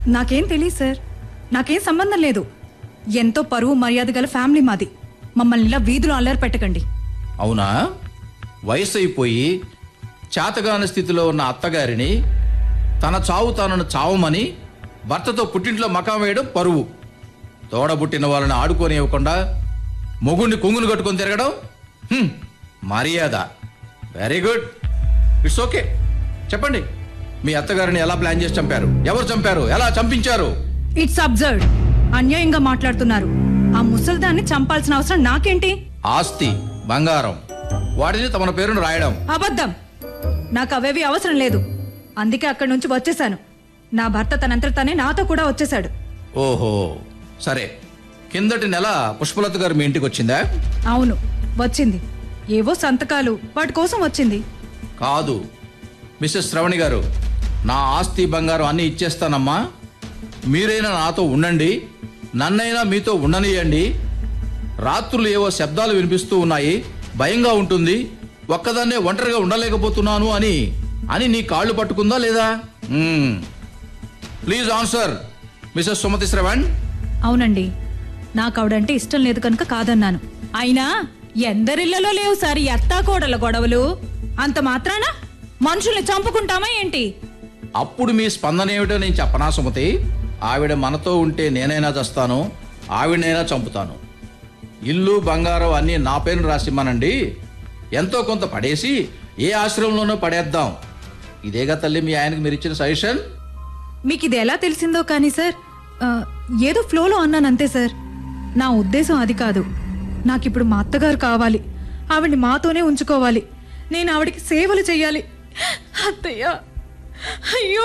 నాకేం తెలియదు సార్ నాకేం సంబంధం లేదు ఎంతో పరువు మర్యాద గల ఫ్యామిలీ మాది మమ్మల్ని ఇలా వీధులు అల్లరి పెట్టకండి అవునా వయసు అయిపోయి చేతగాని స్థితిలో ఉన్న అత్తగారిని తన చావు తనను చావమని భర్తతో పుట్టింట్లో మకాం వేయడం పరువు తోడబుట్టిన వాళ్ళని ఆడుకోనివ్వకుండా మొగుడిని కొంగును కట్టుకొని తిరగడం హ్మ్, మర్యాద వెరీ గుడ్ ఇట్స్ ఓకే చెప్పండి మీ అత్తగారిని ఎలా ప్లాన్ చేసి చంపారు ఎవరు చంపారు ఎలా చంపించారు ఇట్స్ అబ్జర్డ్ అన్యాయంగా మాట్లాడుతున్నారు ఆ ముసల్దాన్ని చంపాల్సిన అవసరం నాకేంటి ఆస్తి బంగారం వాటిని తమ పేరును రాయడం అబద్ధం నాకు అవేవి అవసరం లేదు అందుకే అక్కడి నుంచి వచ్చేసాను నా భర్త తనంతట తనే నాతో కూడా వచ్చేసాడు ఓహో సరే కిందటి నెల పుష్పలత గారు మీ ఇంటికి వచ్చిందా అవును వచ్చింది ఏవో సంతకాలు వాటి కోసం వచ్చింది కాదు మిస్సెస్ శ్రవణి గారు నా ఆస్తి బంగారం అన్నీ ఇచ్చేస్తానమ్మా మీరైనా నాతో ఉండండి నన్నైనా మీతో ఉండనియండి రాత్రులు ఏవో శబ్దాలు వినిపిస్తూ ఉన్నాయి భయంగా ఉంటుంది ఒక్కదాన్నే ఒంటరిగా ఉండలేకపోతున్నాను అని అని నీ కాళ్ళు పట్టుకుందా లేదా మ్మ్. Please answer Mrs Sumathi Shravan అవునండి నాకు ఆవిడంటే ఇష్టం లేదు కనుక కాదన్నాను అయినా ఎందరిళ్లలో లేవు సార్ ఈ అత్తాకోడల గొడవలు అంత మాత్రాన మనుషుల్ని చంపుకుంటామా ఏంటి అప్పుడు మీ స్పందన ఏమిటో నేను చెప్పనా సుమతి ఆవిడ మనతో ఉంటే నేనైనా చస్తాను ఆవిడనైనా చంపుతాను ఇల్లు బంగారం అన్నీ నా పేరును రాసిమ్మనండి ఎంతో కొంత పడేసి ఏ ఆశ్రమంలోనో పడేద్దాం ఇదేగా తల్లి మీ ఆయనకు మీరు ఇచ్చిన సజెషన్ మీకు ఇది ఎలా తెలిసిందో కానీ సార్ ఆ, ఏదో ఫ్లోలో అన్నాను అంతే సార్ నా ఉద్దేశం అది కాదు నాకిప్పుడు మా అత్తగారు కావాలి ఆవిడ్ని మాతోనే ఉంచుకోవాలి నేను ఆవిడకి సేవలు చెయ్యాలి అత్తయ్య అయ్యో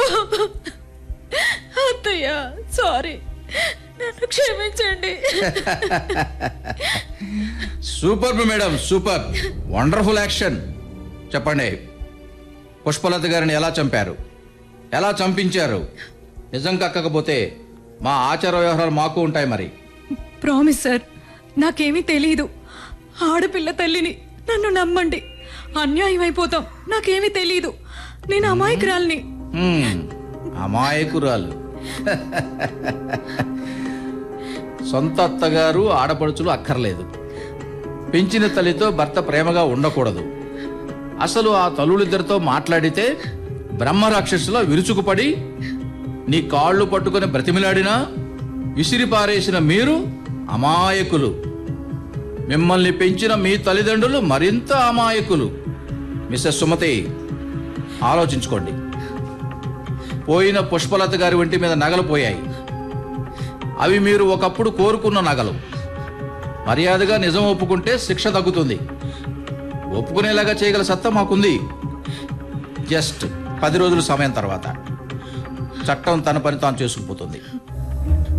అత్తయ్య సారీ నన్ను క్షమించండి super madam super wonderful action చెప్పండి పుష్పలత గారిని ఎలా చంపారు ఎలా చంపించారు నిజం కక్కకపోతే మా ఆచార వ్యవహారాలు మాకు ఉంటాయి మరి ప్రామిస్ సార్ నాకేమీ తెలియదు ఆడపిల్ల తల్లిని నన్ను నమ్మండి అన్యాయం అయిపోతాం నాకేమీ తెలియదు నేను అమాయకురాల్ని హ్మ్, అమాయకురాలు సొంత అత్తగారు ఆడపడుచులు అక్కర్లేదు పెంచిన తల్లితో భర్త ప్రేమగా ఉండకూడదు అసలు ఆ తల్లులిద్దరితో మాట్లాడితే బ్రహ్మ రాక్షసులా విరుచుకుపడి నీ కాళ్ళు పట్టుకొని బ్రతిమిలాడినా విసిరి పారేసిన మీరు అమాయకులు మిమ్మల్ని పెంచిన మీ తల్లిదండ్రులు మరింత అమాయకులు మిస్సెస్ సుమతి ఆలోచించుకోండి పోయిన పుష్పలత గారి ఒంటి మీద నగలు పోయాయి అవి మీరు ఒకప్పుడు కోరుకున్న నగలు మర్యాదగా నిజం ఒప్పుకుంటే శిక్ష తగ్గుతుంది ఒప్పుకునేలాగా చేయగల సత్తా మాకుంది జస్ట్ పది రోజుల సమయం తర్వాత చట్టం తన పని తాను చేసుకుపోతుంది